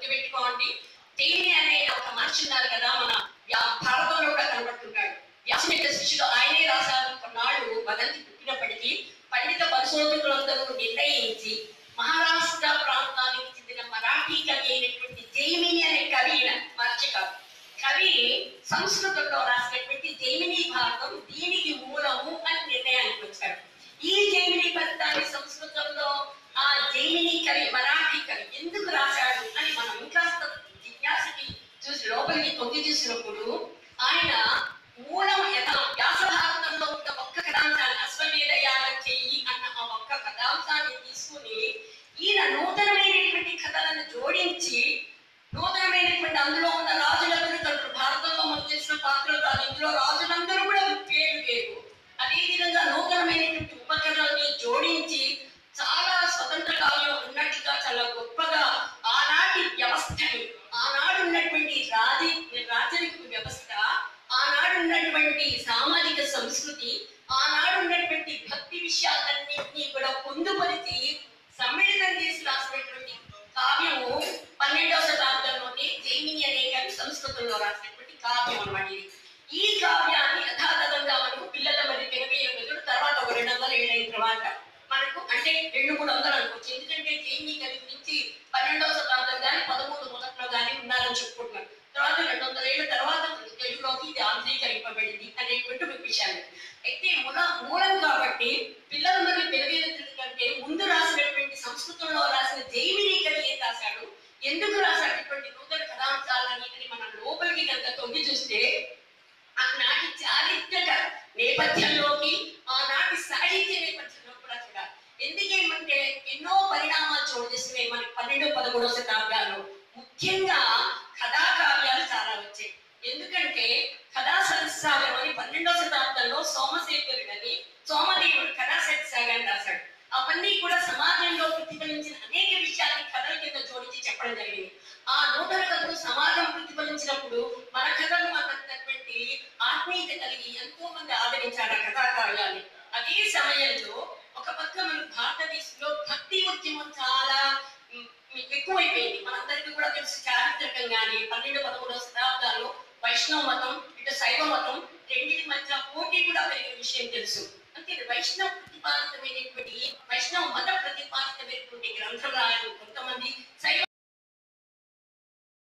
గుర్తుపెట్టుకోండి తేనె అనే ఒక మనిషి ఉన్నారు కదా మన వ్యా- భారతంలో కూడా కనబడుతున్నాడు వ్యాసుని యొక్క శిష్యుడు ఆయనే రాశారు కొన్నాళ్ళు వదంతి పుట్టినప్పటికీ పండిత పరిశోధకులందరూ నిర్ణయించి మహారాష్ట్ర ప్రాంతానికి చెందిన మరాఠీ కవి అయినటువంటి జైమిని అనే కవి ఈయన, మహర్షి కవి కవి సంస్కృతంలో రాసినటువంటి జైమిని భారతం దీనికి మూలము అని నిర్ణయానికి వచ్చాడు ఈ జైమిని భక్తాన్ని సంస్కృతంలో ఆ జైమిని కవి మరాఠీ కవి ఎందుకు రాశాడు అని మనం ఇంకాస్త జిజ్ఞాసకి చూసి లోపలికి తొంగి చూసినప్పుడు ఆయన మూలం యథా వ్యాస భారతంలో ఉన్న ఒక్క కథాంశాన్ని అశ్వమేధ యాగం చెయ్యి అన్న ఆ ఒక్క కథాంశాన్ని తీసుకుని ఈయన నూతనమైనటువంటి కథలను జోడించి నూతనమైనటువంటి అందులో ఉన్న రాజులందరూ తండ్రి భారతంలో మనకు తెలిసిన పాత్రలు కాదు ఇందులో రాజులందరూ కూడా పేరు వేరు అదే విధంగా నూతనమైనటువంటి ఉపకరణాలని జోడించి చాలా స్వతంత్ర కావ్యం ఉన్నట్టుగా చాలా గొప్పగా ఆనాటి వ్యవస్థని ఆనాడు ఉన్నటువంటి రాజీ రాజరిక వ్యవస్థ ఆనాడు ఉన్నటువంటి సామాజిక సంస్కృతి ఆనాడు ఉన్నటువంటి భక్తి విషయాలన్నింటినీ కూడా పొందుపరిచి సమ్మిళితం చేసి రాసినటువంటి కావ్యము పన్నెండవ శతాబ్దంలోనే జైమిని అనే కవి సంస్కృతంలో రాసినటువంటి కావ్యం అన్నమాట ఇది ఈ కావ్యాన్ని యథాతథంగా మనకు పిల్లల మరి ఎనభై ఎనిమిది తర్వాత ఒక రెండు వందల ఏళ్ళైన తర్వాత మనకు అంటే రెండు మూడు వందలు అనుకోవచ్చు ఎందుకంటే జైమిని కవి గురించి పన్నెండవ శతాబ్దం కానీ పదమూడు మొదట్లో కానీ ఉన్నారని చెప్పుకుంటున్నారు తర్వాత రెండు వందల ఏళ్ళ తర్వాత మనకు తెలుగులోకి ఇది ఆంధ్రీకరింపబడింది అనేటువంటి ఒక విషయాలు అయితే మూల మూలం కాబట్టి పిల్లల మరియు పెరవేరుతుల కంటే ముందు రాసినటువంటి సంస్కృతంలో రాసిన జైమిని కవి ఏం రాశాడు ఎందుకు రాశాడు ఇటువంటి నూతన కథాంశాలన్నింటినీ మనం లోపలికి కనుక తొంగి చూస్తే ఆనాటి చారిత్రక నేపథ్యంలోకి ఆనాటి సాహిత్య నేపథ్యంలో కూడా చూడాలి ఎందుకేమంటే ఎన్నో పరిణామాలు చోటు చేసుకున్నాయి మనకి పన్నెండు పదమూడవ శతాబ్దాలు ముఖ్యంగా కథా కావ్యాలు చాలా వచ్చాయి ఎందుకంటే కథా సరస్సాగరం అని పన్నెండవ శతాబ్దంలో సోమశేఖరుడని సోమదేవుడు కథా సరస్సాగాన్ని రాశాడు అవన్నీ కూడా సమాజంలో ప్రతిఫలించిన అనేక విషయాన్ని కథల కింద జోడించి చెప్పడం జరిగింది ఆ నూతన కథలు సమాజం ప్రతిఫలించినప్పుడు మన కథలు అన్నటువంటి ఆత్మీయత కలిగి ఎంతో మంది ఆదరించారు ఆ కథా కావ్యాన్ని అదే సమయంలో ఒక పక్క మన భారతదేశంలో భక్తి ఉద్యమం చాలా ఉమ్, ఎక్కువైపోయింది మనందరికీ కూడా తెలుసు చారిత్రకంగానే పన్నెండు పదమూడవ శతాబ్దాల్లో వైష్ణవ మతం ఇటు శైవ మతం రెండింటి మధ్య పోటీ కూడా పెరిగిన విషయం తెలుసు అంటే వైష్ణవ ప్రతిపాదితమైనటువంటి వైష్ణవ మత ప్రతిపాదితమైనటువంటి గ్రంథం రాయడం కొంతమంది శైవ